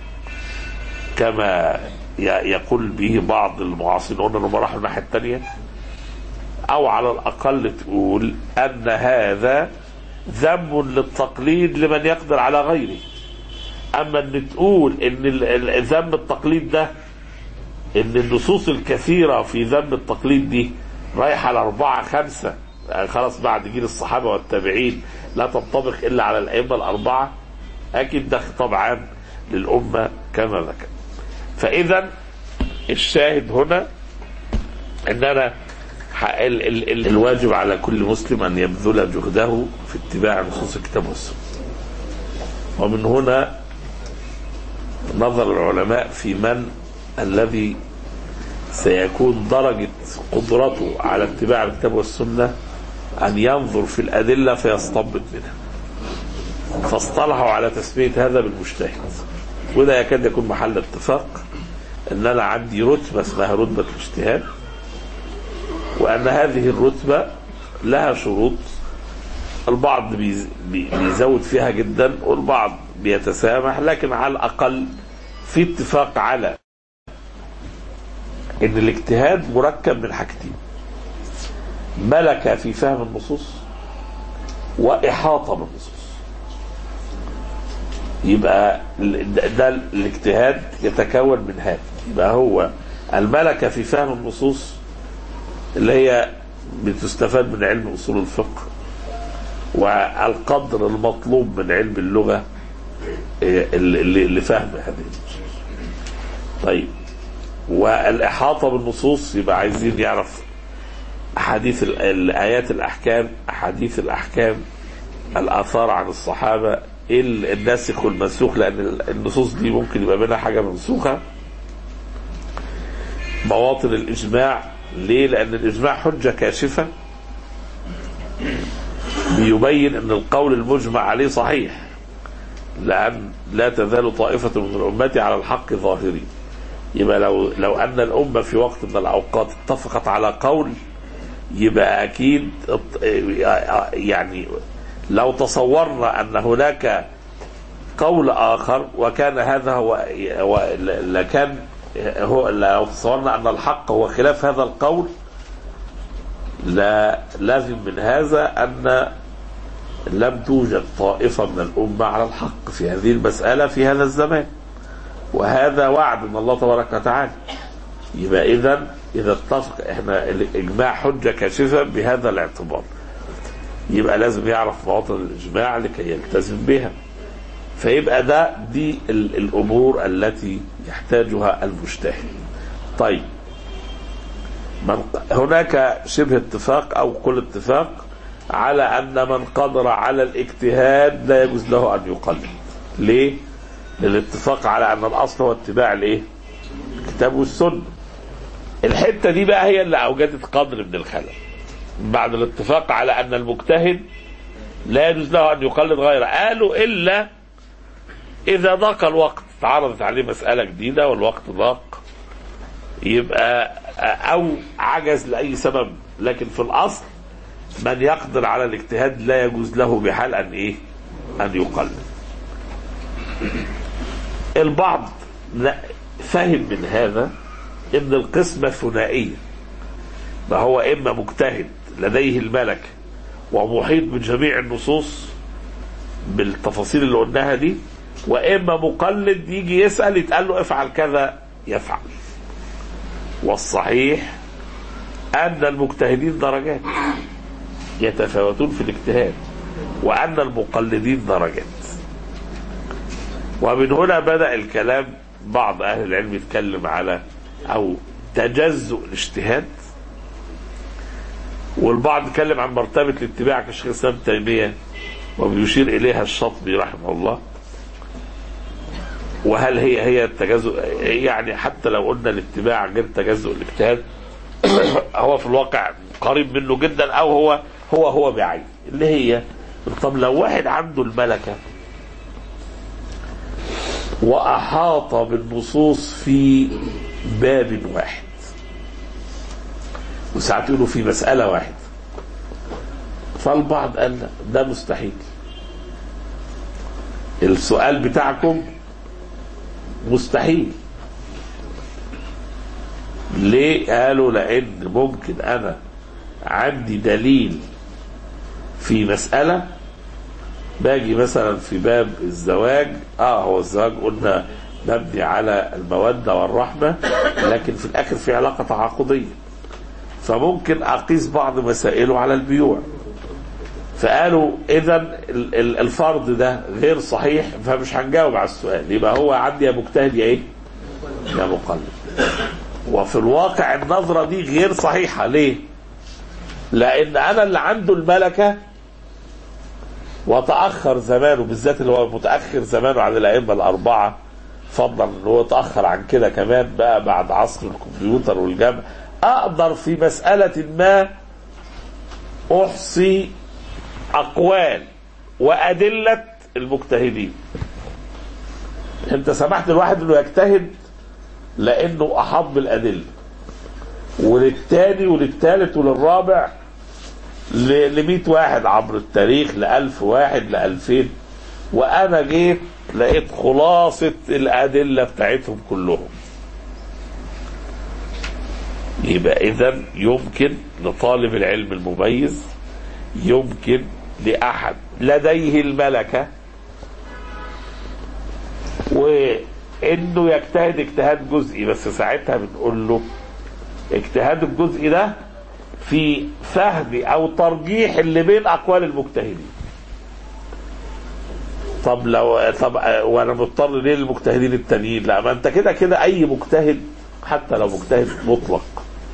كما ي- يقول به بعض المعاصرين قلنا انهم راحوا الناحية الثانية أو على الأقل تقول أن هذا ذم للتقليد لمن يقدر على غيره اما ان تقول ان ال- ال- ذم التقليد ده ان النصوص الكثيره في ذم التقليد دي رايحه لاربعه خمسه يعني خلاص بعد جيل الصحابه والتابعين لا تنطبق الا على الائمه الاربعه اكيد ده خطاب عام للامه كما ذكر فاذا الشاهد هنا ان انا ح- ال- ال- ال- الواجب على كل مسلم ان يبذل جهده في اتباع نصوص الكتاب والسنه ومن هنا نظر العلماء في من الذي سيكون درجة قدرته على اتباع الكتاب والسنة أن ينظر في الأدلة فيستنبط منها فاصطلحوا على تسمية هذا بالمجتهد وده يكاد يكون محل اتفاق ان انا عندي رتبة اسمها رتبة الاجتهاد وان هذه الرتبة لها شروط البعض بيز- بي- بيزود فيها جدا والبعض بيتسامح لكن على الاقل في اتفاق على ان الاجتهاد مركب من حاجتين ملكة في فهم النصوص وإحاطة بالنصوص يبقى ال- ده ده الاجتهاد يتكون من هذا يبقى هو الملكة في فهم النصوص اللي هي بتستفاد من علم أصول الفقه والقدر المطلوب من علم اللغة إيه، اللي اللي فهم هذه النصوص طيب والإحاطة بالنصوص يبقى عايزين يعرف أحاديث ال- الآيات الأحكام أحاديث الأحكام الآثار عن الصحابة إيه ال- الناسخ والمنسوخ لأن ال- النصوص دي ممكن يبقى منها حاجة منسوخة مواطن الإجماع ليه؟ لأن الإجماع حجة كاشفة بيبين أن القول المجمع عليه صحيح لأن لا تزال طائفة من الأمة على الحق ظاهرين يبقى لو لو أن الأمة في وقت من الأوقات اتفقت على قول يبقى أكيد ات- يعني لو تصورنا أن هناك قول آخر وكان هذا هو هو- لكان هو لو تصورنا أن الحق هو خلاف هذا القول لا لازم من هذا أن لم توجد طائفة من الأمة على الحق في هذه المسألة في هذا الزمان وهذا وعد من الله تبارك وتعالى يبقى إذا إذا اتفق إحنا الإجماع حجة كاشفة بهذا الاعتبار يبقى لازم يعرف مواطن الإجماع لكي يلتزم بها فيبقى ده دي ال- الأمور التي يحتاجها المجتهد طيب من هناك شبه اتفاق أو كل اتفاق على أن من قدر على الاجتهاد لا يجوز له أن يقلد ليه؟ للاتفاق على أن الأصل هو اتباع الإيه؟ الكتاب والسنة الحتة دي بقى هي اللي أوجدت قدر من الخلل بعد الاتفاق على أن المجتهد لا يجوز له أن يقلد غيره قالوا إلا إذا ضاق الوقت تعرضت عليه مسألة جديدة والوقت ضاق يبقى أو عجز لأي سبب لكن في الأصل من يقدر على الاجتهاد لا يجوز له بحال أن إيه أن يقلد البعض لا فهم من هذا ان القسمة ثنائية ما هو اما مجتهد لديه الملكة ومحيط بجميع النصوص بالتفاصيل اللي قلناها دي واما مقلد يجي يسال يتقال له افعل كذا يفعل والصحيح ان المجتهدين درجات يتفاوتون في الاجتهاد وان المقلدين درجات ومن هنا بدا الكلام بعض اهل العلم يتكلم على او تجزؤ الاجتهاد والبعض يتكلم عن مرتبه الاتباع كشيخ الاسلام تيميه وبيشير اليها الشاطبي رحمه الله وهل هي هي التجزؤ يعني حتى لو قلنا الاتباع غير تجزؤ الاجتهاد هو في الواقع قريب منه جدا او هو هو هو بعين اللي هي طب لو واحد عنده الملكه واحاط بالنصوص في باب واحد وساعات يقولوا في مساله واحده فالبعض قال لا ده مستحيل السؤال بتاعكم مستحيل ليه قالوا لان ممكن انا عندي دليل في مسألة باجي مثلا في باب الزواج اه هو الزواج قلنا مبني على المودة والرحمة لكن في الآخر في علاقة تعاقدية فممكن أقيس بعض مسائله على البيوع فقالوا إذا الفرض ده غير صحيح فمش هنجاوب على السؤال يبقى هو عندي يا مجتهد يا إيه؟ يا مقلد وفي الواقع النظرة دي غير صحيحة ليه؟ لأن أنا اللي عنده الملكة وتأخر زمانه بالذات اللي هو متأخر زمانه عن الأئمة الأربعة فضلا ان هو تأخر عن كده كمان بقى بعد عصر الكمبيوتر والجمع أقدر في مسألة ما أحصي أقوال وأدلة المجتهدين أنت سمحت الواحد إنه يجتهد لأنه أحاط بالأدلة وللتاني وللتالت وللرابع ل 100 واحد عبر التاريخ ل 1000 واحد ل 2000 وانا جيت لقيت خلاصة الأدلة بتاعتهم كلهم يبقى إذا يمكن لطالب العلم المميز يمكن لأحد لديه الملكة وإنه يجتهد اجتهاد جزئي بس ساعتها بنقول له اجتهاد الجزء ده في فهم او ترجيح اللي بين اقوال المجتهدين طب لو طب وانا مضطر ليه للمجتهدين التانيين لا ما انت كده كده اي مجتهد حتى لو مجتهد مطلق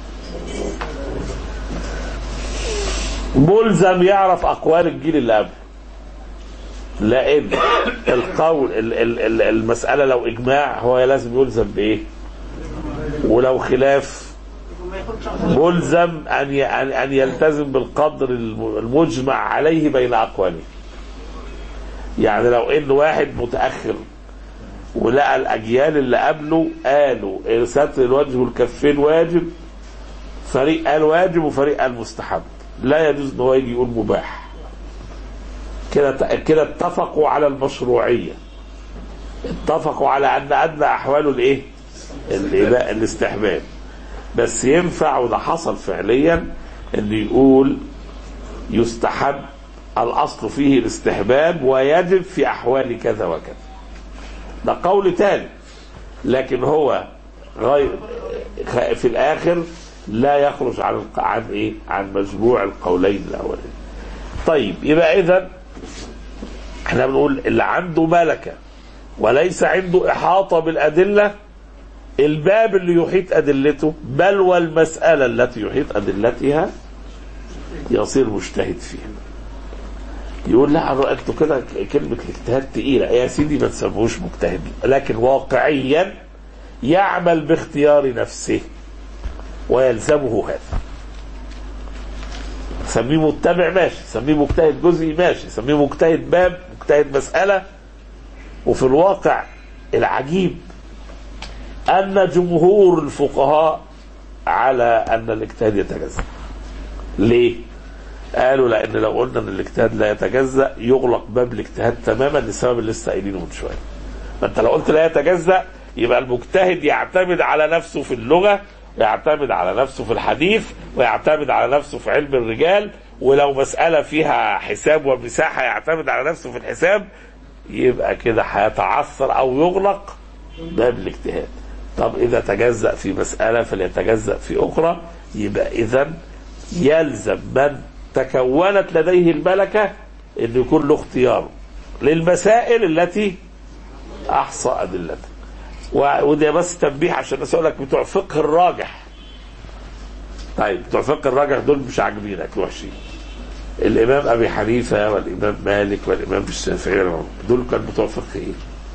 ملزم يعرف اقوال الجيل اللي قبله لان القول ال- ال- ال- المساله لو اجماع هو لازم يلزم بايه ولو خلاف ملزم ان ي- ان أن يلتزم بالقدر الم- المجمع عليه بين اقواله يعني لو ان واحد متاخر ولقى الاجيال اللي قبله قالوا ستر الوجه والكفين واجب فريق قال واجب وفريق قال مستحب لا يجوز ان هو يجي يقول مباح كده كده اتفقوا على المشروعيه اتفقوا على ان ادنى احواله الايه؟ الإباء الاستحباب بس ينفع وده حصل فعليا ان يقول يستحب الاصل فيه الاستحباب ويجب في احوال كذا وكذا ده قول تاني لكن هو غير في الاخر لا يخرج عن الق- عن ايه عن مجموع القولين الاولين طيب يبقى اذا احنا بنقول اللي عنده ملكه وليس عنده احاطه بالادله الباب اللي يحيط ادلته بل والمساله التي يحيط ادلتها يصير مجتهد فيها يقول لا انتوا كده كلمه الاجتهاد تقيله يا سيدي ما تسموش مجتهد لكن واقعيا يعمل باختيار نفسه ويلزمه هذا سميه متبع ماشي سميه مجتهد جزئي ماشي سميه مجتهد باب مجتهد مسألة وفي الواقع العجيب أن جمهور الفقهاء على أن الاجتهاد يتجزأ ليه؟ قالوا لأن لو قلنا أن الاجتهاد لا يتجزأ يغلق باب الاجتهاد تماما لسبب اللي لسه قايلينه من شوية ما أنت لو قلت لا يتجزأ يبقى المجتهد يعتمد على نفسه في اللغة ويعتمد على نفسه في الحديث ويعتمد على نفسه في علم الرجال ولو مسألة فيها حساب ومساحة يعتمد على نفسه في الحساب يبقى كده هيتعثر او يغلق باب الاجتهاد طب اذا تجزأ في مسألة فليتجزأ في اخرى يبقى اذا يلزم من تكونت لديه الملكة انه يكون له اختيار للمسائل التي احصى ادلتها و- وده بس تنبيه عشان اسالك بتوع فقه الراجح طيب بتوع فقه الراجح دول مش عاجبينك وحشين الامام ابي حنيفه والامام مالك والامام الشافعي والإمام- دول كانوا بتوع فقه ايه؟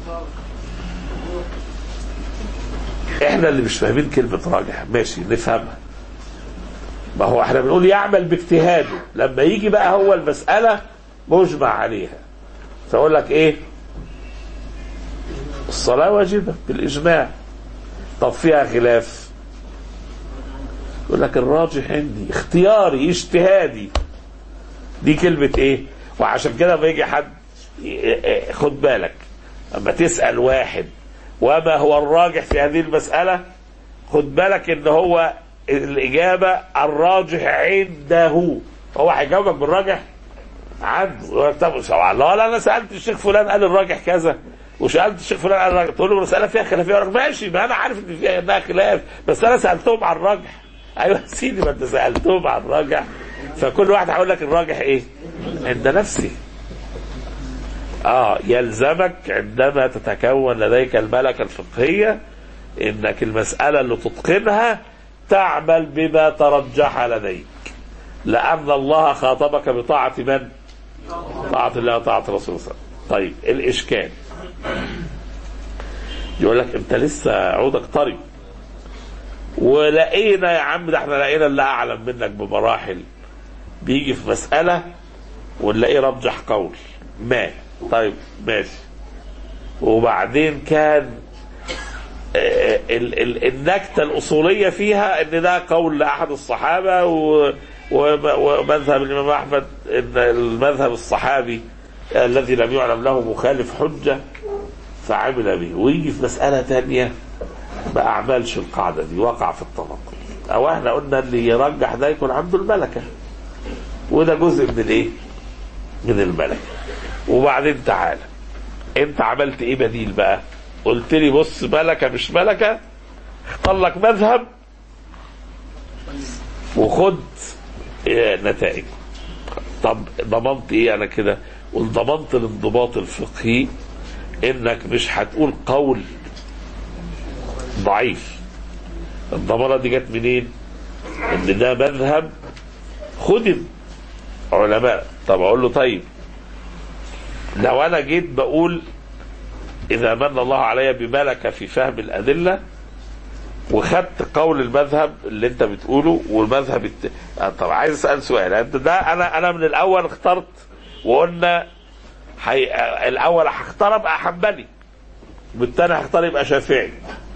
احنا اللي مش فاهمين كلمه راجح ماشي نفهمها ما هو احنا بنقول يعمل باجتهاده لما يجي بقى هو المساله مجمع عليها فاقول لك ايه الصلاه واجبه بالاجماع طب فيها خلاف يقول لك الراجح عندي اختياري اجتهادي دي كلمة ايه وعشان كده لما يجي حد ي- خد بالك اما تسأل واحد وما هو الراجح في هذه المسألة خد بالك ان هو الإجابة الراجح عنده هو هيجاوبك بالراجح عنده يقول لك طب سواء لا لا انا سالت الشيخ فلان قال الراجح كذا وسالت الشيخ فلان قال الراجح تقول له المساله فيها خلافيه يقول لك ماشي ما انا عارف ان فيها انها خلاف بس انا سالتهم عن الراجح ايوه يا سيدي ما انت سالتهم عن الراجح فكل واحد هيقول لك الراجح ايه؟ عند نفسه اه يلزمك عندما تتكون لديك الملكه الفقهيه انك المساله اللي تتقنها تعمل بما ترجح لديك لأن الله خاطبك بطاعة من؟ طاعة الله وطاعة الرسول صلى الله عليه وسلم. طيب الإشكال يقول لك أنت لسه عودك طري ولقينا يا عم ده احنا لقينا اللي أعلم منك بمراحل بيجي في مسألة ونلاقيه رجح قول ما طيب ماشي وبعدين كان آه، ال- ال- النكته الاصوليه فيها ان ده قول لاحد الصحابه و- وم- ومذهب الامام احمد ان المذهب الصحابي الذي لم يعلم له مخالف حجه فعمل به ويجي في مساله ثانيه ما اعملش القاعده دي وقع في التناقض او احنا قلنا اللي يرجح ده يكون عنده الملكه وده جزء من الايه؟ من الملكه وبعدين تعالى انت عملت ايه بديل بقى؟ قلت لي بص ملكه مش ملكه اختار لك مذهب وخد اه، نتائج طب ضمنت ايه انا كده؟ قلت ضمنت الانضباط الفقهي انك مش هتقول قول ضعيف الضمانه دي جت منين؟ ان ده مذهب خدم علماء طب اقول له طيب لو انا جيت بقول اذا من الله علي بملكه في فهم الادله وخدت قول المذهب اللي انت بتقوله والمذهب الت... آه، طب عايز اسال سؤال انت ده انا انا من الاول اخترت وقلنا حي... آه، الاول هختار ابقى حنبلي والتاني هختار يبقى شافعي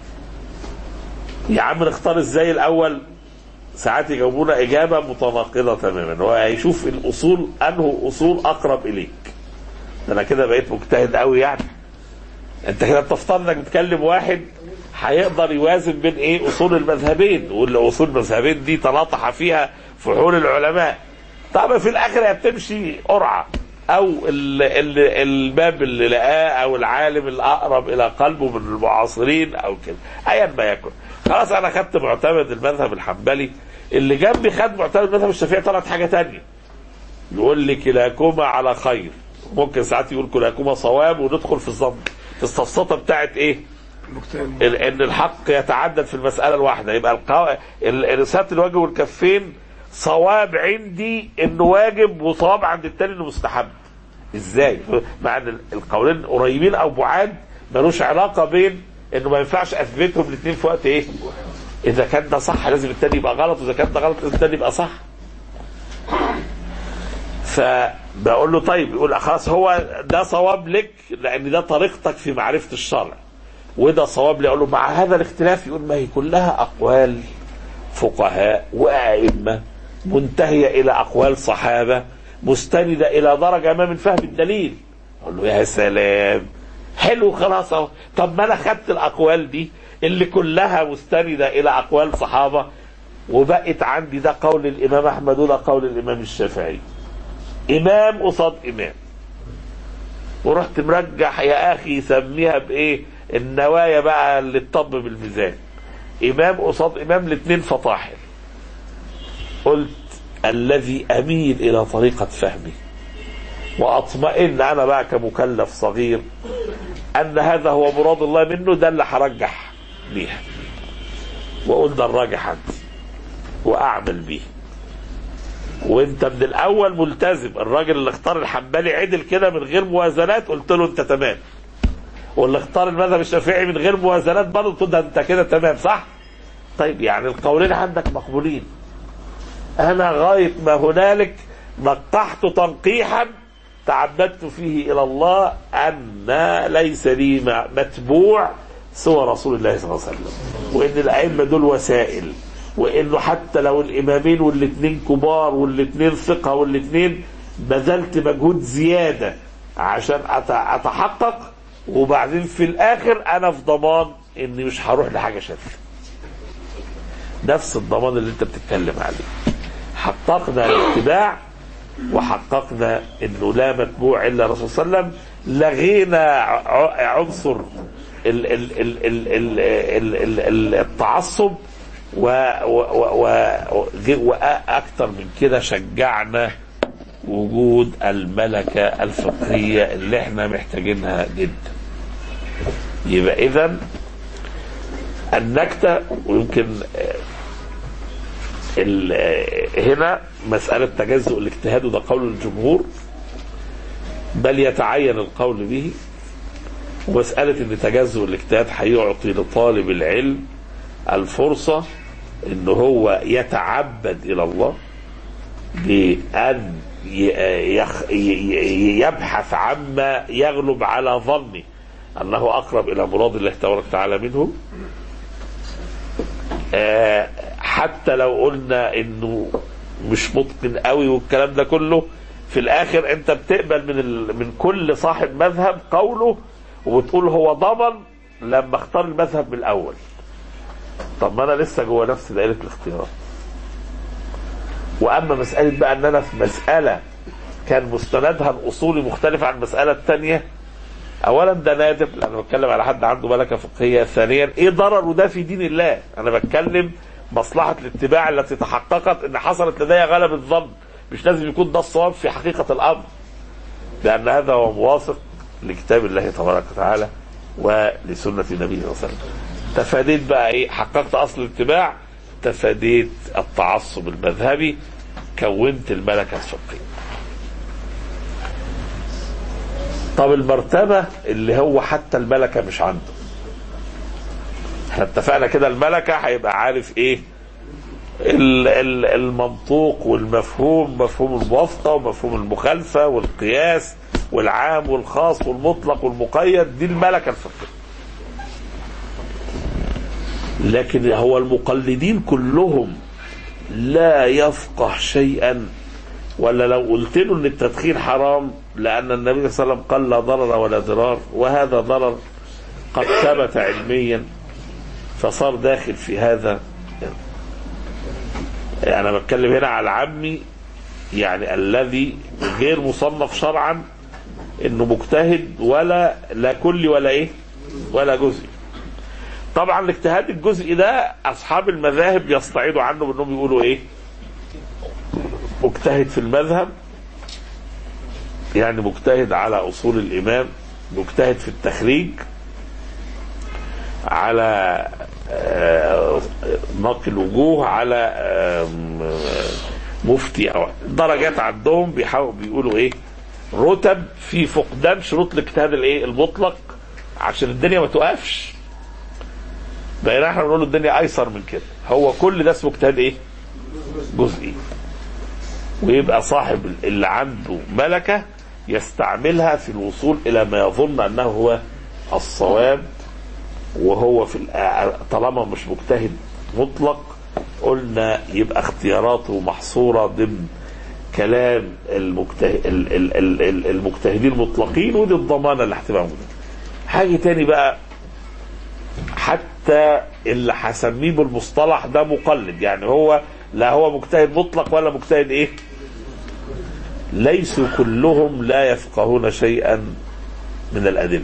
يا عم نختار ازاي الاول ساعات يجاوبونا اجابه متناقضه تماما هو هيشوف الاصول انه اصول اقرب اليك ده انا كده بقيت مجتهد قوي يعني انت كده بتفترض انك بتكلم واحد هيقدر يوازن بين ايه اصول المذهبين والاصول المذهبين دي تلاطح فيها فحول العلماء طبعا في الاخر هي بتمشي قرعه او ال ال الباب اللي لقاه او العالم الاقرب الى قلبه من المعاصرين او كده ايا ما يكن خلاص انا خدت معتمد المذهب الحنبلي اللي جنبي خد معتمد المذهب الشافعي طلعت حاجه تانية يقول لي كلاكما على خير ممكن ساعات يقول كلاكما صواب وندخل في الظن في السفسطه بتاعت ايه؟ ال- ان الحق يتعدد في المساله الواحده يبقى القو... ال- رساله الوجه والكفين صواب عندي انه واجب وصواب عند التاني انه مستحب ازاي؟ مع ان القولين قريبين او بعاد ملوش علاقه بين انه ما ينفعش اثبتهم الاثنين في وقت ايه؟ اذا كان ده صح لازم التاني يبقى غلط واذا كان ده غلط لازم التاني يبقى صح. فبقول له طيب يقول خلاص هو ده صواب لك لان ده طريقتك في معرفه الشرع وده صواب لي اقول له مع هذا الاختلاف يقول ما هي كلها اقوال فقهاء وائمه منتهيه الى اقوال صحابه مستنده الى درجه ما من فهم الدليل اقول له يا سلام حلو خلاص اهو طب ما انا خدت الاقوال دي اللي كلها مستنده الى اقوال صحابه وبقت عندي ده قول الامام احمد وده قول الامام الشافعي امام قصاد امام ورحت مرجح يا اخي سميها بايه النوايا بقى اللي تطب بالميزان امام قصاد امام الاثنين فطاحل قلت الذي اميل الى طريقه فهمي واطمئن انا بقى كمكلف صغير ان هذا هو مراد الله منه ده اللي هرجح بيها واقول ده الراجح عندي واعمل بيه وانت من الاول ملتزم الراجل اللي اختار الحنبلي عدل كده من غير موازنات قلت له انت تمام واللي اختار المذهب الشافعي من غير موازنات برضه قلت له ده انت كده تمام صح طيب يعني القولين عندك مقبولين انا غايه ما هنالك نقحت تنقيحا تعبدت فيه الى الله ان ليس لي متبوع سوى رسول الله صلى الله عليه وسلم وان الائمه دول وسائل وانه حتى لو الامامين والاثنين كبار والاثنين ثقه والاثنين بذلت مجهود زياده عشان اتحقق وبعدين في الاخر انا في ضمان اني مش هروح لحاجه شاذه نفس الضمان اللي انت بتتكلم عليه حققنا الاتباع وحققنا انه لا متبوع الا الرسول صلى الله عليه وسلم لغينا عنصر ال ال ال ال ال ال ال التعصب و و و واكثر من كده شجعنا وجود الملكه الفقهيه اللي احنا محتاجينها جدا يبقى اذا النكته ويمكن هنا مسألة تجزؤ الاجتهاد وده قول الجمهور بل يتعين القول به ومسألة ان تجزؤ الاجتهاد هيعطي لطالب العلم الفرصة ان هو يتعبد الى الله بأن يبحث عما يغلب على ظنه انه اقرب الى مراد الله تبارك وتعالى منه حتى لو قلنا انه مش متقن قوي والكلام ده كله في الاخر انت بتقبل من ال... من كل صاحب مذهب قوله وبتقول هو ضمن لما اختار المذهب من الاول طب ما انا لسه جوه نفس دائره الاختيار واما مساله بقى ان انا في مساله كان مستندها الاصولي مختلف عن المساله الثانيه اولا ده نادر لان بتكلم على حد عنده ملكه فقهيه ثانيا ايه ضرره ده في دين الله انا بتكلم مصلحه الاتباع التي تحققت ان حصلت لدي غلبة الظن مش لازم يكون ده الصواب في حقيقه الامر لان هذا هو موافق لكتاب الله تبارك وتعالى ولسنه النبي صلى الله عليه وسلم تفاديت بقى ايه حققت اصل الاتباع تفاديت التعصب المذهبي كونت الملكه الفقهيه طب المرتبة اللي هو حتى الملكة مش عنده احنا اتفقنا كده الملكة هيبقى عارف ايه المنطوق والمفهوم مفهوم الموافقة ومفهوم المخالفة والقياس والعام والخاص والمطلق والمقيد دي الملكة الفقهية لكن هو المقلدين كلهم لا يفقه شيئا ولا لو قلت له ان التدخين حرام لان النبي صلى الله عليه وسلم قال لا ضرر ولا ضرار وهذا ضرر قد ثبت علميا فصار داخل في هذا يعني انا بتكلم هنا على عمي يعني الذي غير مصنف شرعا انه مجتهد ولا لا كلي ولا ايه ولا جزئي طبعا الاجتهاد الجزئي ده اصحاب المذاهب يستعيدوا عنه بانهم يقولوا ايه مجتهد في المذهب يعني مجتهد على اصول الامام مجتهد في التخريج على نقل وجوه على مفتي او درجات عندهم بيحاولوا بيقولوا ايه رتب في فقدان شروط الاجتهاد الايه المطلق عشان الدنيا ما توقفش بقينا احنا بنقول الدنيا ايسر من كده هو كل ده اسمه اجتهاد ايه جزئي ويبقى صاحب اللي عنده ملكة يستعملها في الوصول إلى ما يظن أنه هو الصواب وهو في طالما مش مجتهد مطلق قلنا يبقى اختياراته محصورة ضمن كلام المجتهد المجتهدين المطلقين ودي الضمانة اللي هتبقى موجودة حاجة تاني بقى حتى اللي هسميه بالمصطلح ده مقلد يعني هو لا هو مجتهد مطلق ولا مجتهد ايه ليسوا كلهم لا يفقهون شيئا من الأدلة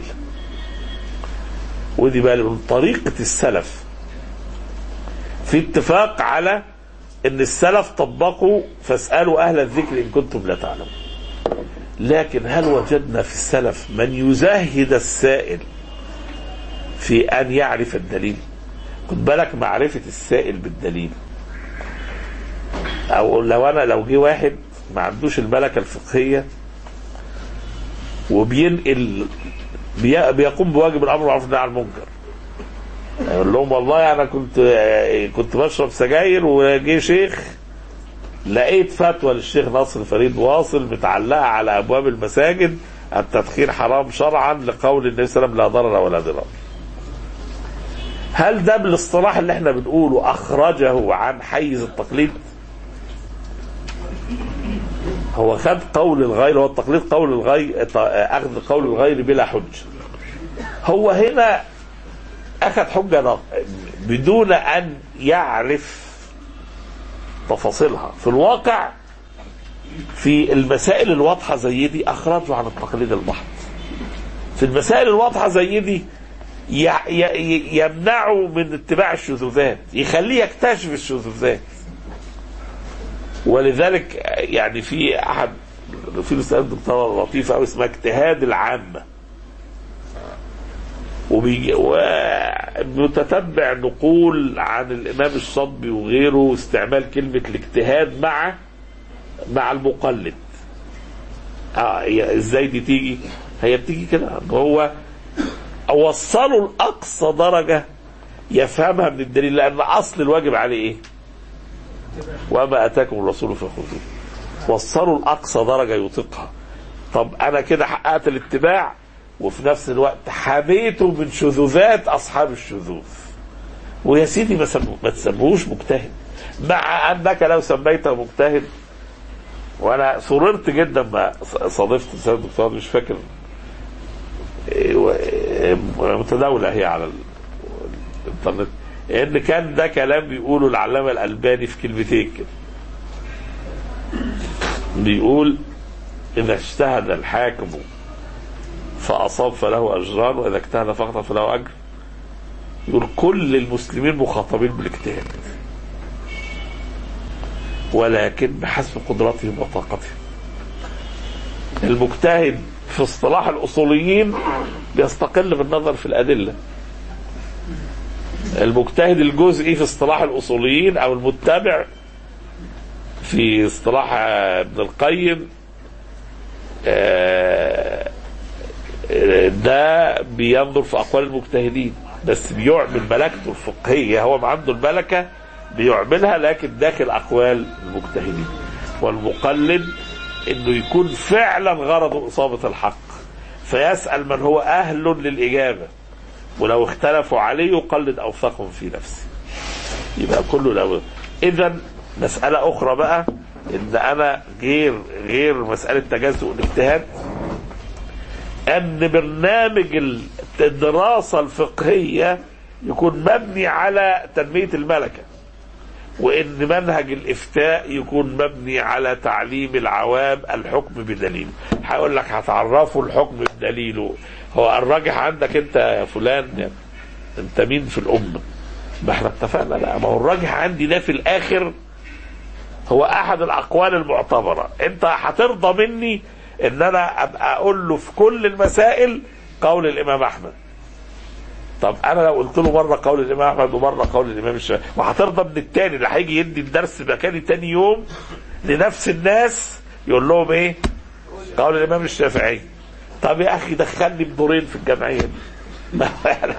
ودي بقى من طريقة السلف في اتفاق على ان السلف طبقوا فاسألوا أهل الذكر إن كنتم لا تعلمون لكن هل وجدنا في السلف من يزهد السائل في أن يعرف الدليل خد بالك معرفة السائل بالدليل أو لو أنا لو جه واحد ما عندوش الملكة الفقهية وبينقل بي- بيقوم بواجب الأمر والمعروف والنهي عن المنكر يقول لهم والله أنا كنت كنت بشرب سجاير وجه شيخ لقيت فتوى للشيخ ناصر فريد واصل متعلقة على أبواب المساجد التدخين حرام شرعا لقول النبي صلى الله عليه وسلم لا ضرر ولا ضرار هل ده بالاصطلاح اللي احنا بنقوله أخرجه عن حيز التقليد هو خد قول الغير هو التقليد قول الغير أخذ قول الغير بلا حجة هو هنا أخذ حجة ناق- بدون أن يعرف تفاصيلها في الواقع في المسائل الواضحة زي دي أخرجوا عن التقليد المحض في المسائل الواضحة زي دي ي- ي- يمنعوا من اتباع الشذوذات يخليه يكتشف الشذوذات ولذلك يعني في احد في رساله دكتوره لطيفه قوي اسمها اجتهاد العامه وبيجي ومتتبع نقول عن الامام الصبي وغيره استعمال كلمه الاجتهاد مع مع المقلد اه هي ازاي دي تيجي هي بتيجي كده ان هو وصلوا لاقصى درجه يفهمها من الدليل لان اصل الواجب عليه ايه وما اتاكم الرسول فخذوه وصلوا لاقصى درجه يطيقها طب انا كده حققت الاتباع وفي نفس الوقت حميته من شذوذات اصحاب الشذوذ ويا سيدي ما سمو- ما تسموهوش مجتهد مع انك لو سميته مجتهد وانا سررت جدا ما صادفت استاذ الدكتور مش فاكر إيه، و- إيه، متداوله هي على ال- الانترنت ان كان ده كلام بيقوله العلامه الالباني في كلمتين كده بيقول اذا اجتهد الحاكم فاصاب فله اجران واذا اجتهد فاخطا فله اجر يقول كل المسلمين مخاطبين بالاجتهاد ولكن بحسب قدرتهم وطاقتهم المجتهد في اصطلاح الاصوليين بيستقل بالنظر في الادله المجتهد الجزئي في اصطلاح الاصوليين او المتبع في اصطلاح آه، ابن القيم آه، آه، ده بينظر في اقوال المجتهدين بس بيعمل ملكته الفقهيه هو ما عنده الملكه بيعملها لكن داخل اقوال المجتهدين والمقلد انه يكون فعلا غرضه اصابه الحق فيسال من هو اهل للاجابه ولو اختلفوا عليه يقلد اوثقهم في نفسه يبقى كله لو اذا مساله اخرى بقى ان انا غير غير مساله تجزؤ الاجتهاد ان برنامج الدراسه الفقهيه يكون مبني على تنميه الملكه وان منهج الافتاء يكون مبني على تعليم العوام الحكم بدليل هقول لك هتعرفوا الحكم بدليله هو الراجح عندك انت يا فلان يعني انت مين في الامه ما احنا اتفقنا لا ما هو الراجح عندي ده في الاخر هو احد الاقوال المعتبره انت هترضى مني ان انا ابقى اقول له في كل المسائل قول الامام احمد طب انا لو قلت له مره قول الامام احمد ومره قول الامام الشافعي وهترضى من التاني اللي هيجي يدي الدرس مكاني تاني يوم لنفس الناس يقول لهم ايه؟ قول الامام الشافعي طب يا اخي دخلني بدورين في الجمعيه دي ما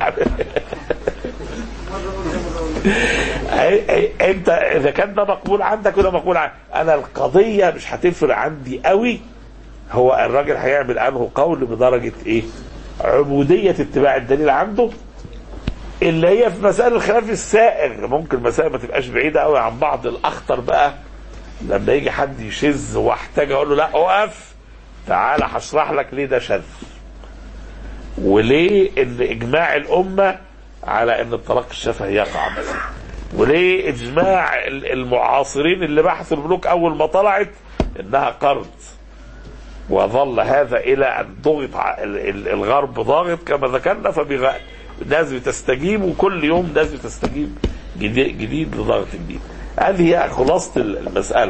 أي- أي- انت اذا كان ده مقبول عندك وده مقبول عندك انا القضيه مش هتفرق عندي قوي هو الراجل هيعمل انه قول بدرجه ايه؟ عبوديه اتباع الدليل عنده اللي هي في مسائل الخلاف السائغ ممكن مسائل ما تبقاش بعيده قوي عن بعض الاخطر بقى لما يجي حد يشذ واحتاج اقول له لا اقف تعالى هشرح لك ليه ده شذ وليه ان اجماع الامه على ان الطلاق الشفهي يقع مثلا وليه اجماع ال- المعاصرين اللي بحثوا البنوك اول ما طلعت انها قرض وظل هذا الى ان ضغط ع- ال- ال- الغرب ضاغط كما ذكرنا فبغ... ناس بتستجيب وكل يوم ناس بتستجيب جديد, جديد لضغط جديد هذه هي خلاصه المساله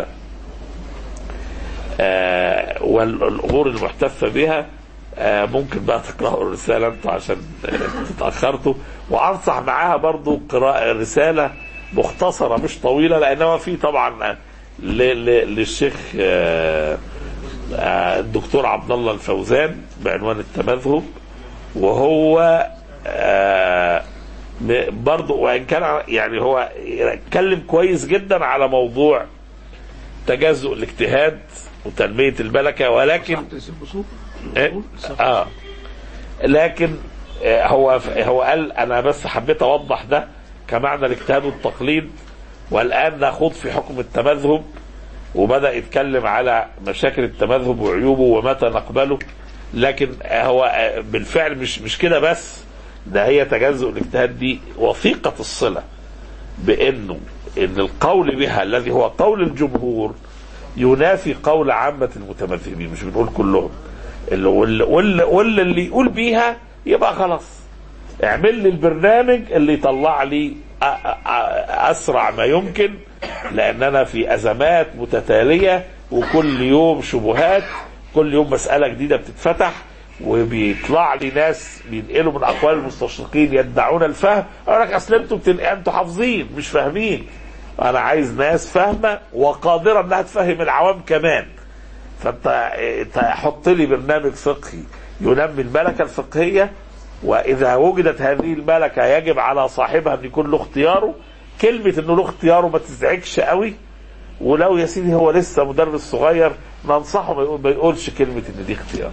آه والامور المحتفه بها آه ممكن بقى تقراوا الرساله انتوا عشان آه، تاخرتوا وانصح معاها برضو قراءه رساله مختصره مش طويله لانما في طبعا ل- ل- للشيخ آه آه، الدكتور عبد الله الفوزان بعنوان التمذهب وهو آه، م- برضه وان كان يعني هو اتكلم كويس جدا على موضوع تجزؤ الاجتهاد وتنميه الملكه ولكن إيه؟ اه لكن آه، هو هو قال انا بس حبيت اوضح ده كمعنى الاجتهاد والتقليد والان نخوض في حكم التمذهب وبدا يتكلم على مشاكل التمذهب وعيوبه ومتى نقبله لكن هو بالفعل مش مش كده بس ده هي تجزؤ الاجتهاد دي وثيقه الصله بانه ان القول بها الذي هو قول الجمهور ينافي قول عامه المتمذهبين مش بنقول كلهم اللي واللي, واللي, واللي اللي يقول بيها يبقى خلاص اعمل لي البرنامج اللي يطلع لي أ- أ- اسرع ما يمكن لان انا في ازمات متتاليه وكل يوم شبهات كل يوم مساله جديده بتتفتح وبيطلع لي ناس بينقلوا من اقوال المستشرقين يدعون الفهم اقول لك اصل انتوا بتن... انتوا حافظين مش فاهمين انا عايز ناس فاهمه وقادره انها تفهم العوام كمان فانت انت حط لي برنامج فقهي ينمي الملكه الفقهيه واذا وجدت هذه الملكه يجب على صاحبها ان يكون له اختياره كلمه انه له اختياره ما تزعجش قوي ولو يا سيدي هو لسه مدرس صغير ننصحه ما يقول- ما يقولش كلمه ان دي اختيار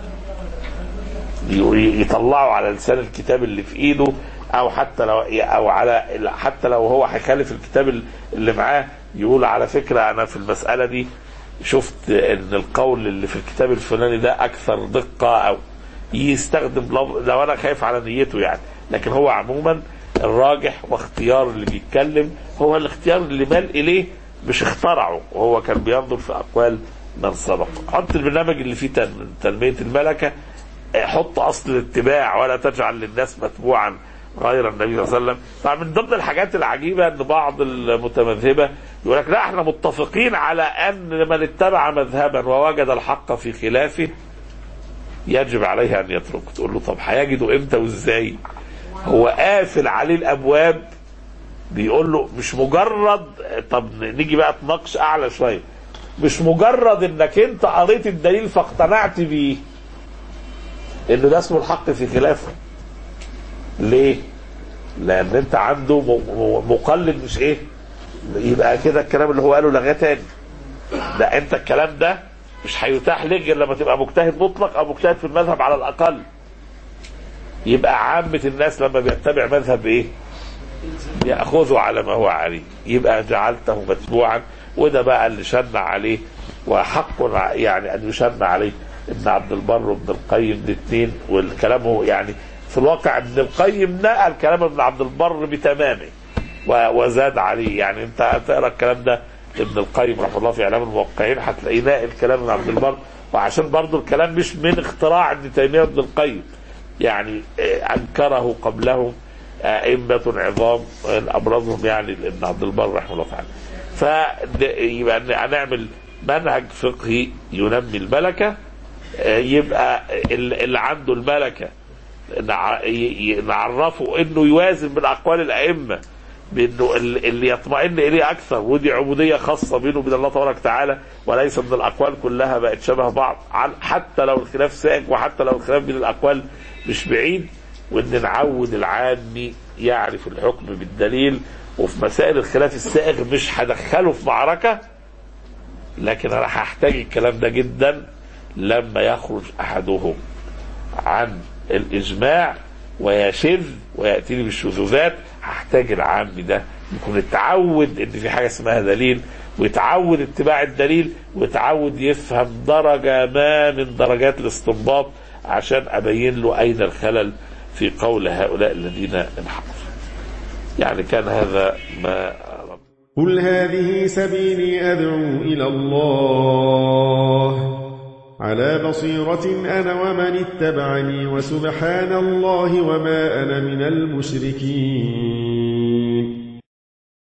ي- يطلعوا على لسان الكتاب اللي في ايده او حتى لو او على حتى لو هو هيخالف الكتاب اللي معاه يقول على فكره انا في المساله دي شفت ان القول اللي في الكتاب الفلاني ده اكثر دقه او يستخدم لفظ لو انا خايف على نيته يعني لكن هو عموما الراجح واختيار اللي بيتكلم هو الاختيار اللي مال اليه مش اخترعه وهو كان بينظر في اقوال من سبق حط البرنامج اللي فيه تن- تنميه الملكه حط اصل الاتباع ولا تجعل للناس متبوعا غير النبي صلى الله عليه وسلم طبعا من ضمن الحاجات العجيبه ان بعض المتمذهبه يقول لك لا احنا متفقين على ان من اتبع مذهبا ووجد الحق في خلافه يجب عليه ان يتركه تقول له طب هيجده امتى وازاي هو قافل عليه الابواب بيقول له مش مجرد طب نيجي بقى تناقش اعلى شويه مش مجرد انك انت قريت الدليل فاقتنعت بيه انه ده اسمه الحق في خلافه ليه لان انت عنده م- م- مقلد مش ايه يبقى كده الكلام اللي هو قاله لغاه تاني ده انت الكلام ده مش هيتاح لك غير لما تبقى مجتهد مطلق او مجتهد في المذهب على الاقل يبقى عامة الناس لما بيتبع مذهب ايه يأخذه على ما هو عليه يبقى جعلته متبوعا وده بقى اللي شن عليه وحق يعني ان يشن عليه ابن عبد البر وابن القيم الاثنين والكلام هو يعني في الواقع ابن القيم نقل كلام ابن عبد البر بتمامه و- وزاد عليه يعني انت هتقرا الكلام ده ابن القيم رحمه الله في اعلام الموقعين هتلاقيه ناقل كلام ابن عبد البر وعشان برضو الكلام مش من اختراع ابن تيميه وابن القيم يعني اه، انكره قبله ائمه عظام اه، ابرزهم يعني ابن عبد البر رحمه الله تعالى فيبقى هنعمل منهج فقهي ينمي الملكه اه، يبقى ال- اللي عنده الملكه نع- ي- ي- نعرفه انه يوازن بين اقوال الائمه بانه ال- اللي يطمئن اليه اكثر ودي عبوديه خاصه بينه وبين الله تبارك وتعالى وليس من الاقوال كلها بقت شبه بعض عن- حتى لو الخلاف سائغ وحتى لو الخلاف بين الاقوال مش بعيد وان نعود العامي يعرف الحكم بالدليل وفي مسائل الخلاف السائغ مش هدخله في معركه لكن انا هحتاج الكلام ده جدا لما يخرج احدهم عن الاجماع ويشذ وياتيني بالشذوذات هحتاج العام ده يكون اتعود ان في حاجه اسمها دليل ويتعود اتباع الدليل ويتعود يفهم درجه ما من درجات الاستنباط عشان ابين له اين الخلل في قول هؤلاء الذين انحرفوا. يعني كان هذا ما قل هذه سبيلي أدعو إلى الله على بصيرة أنا ومن اتبعني وسبحان الله وما أنا من المشركين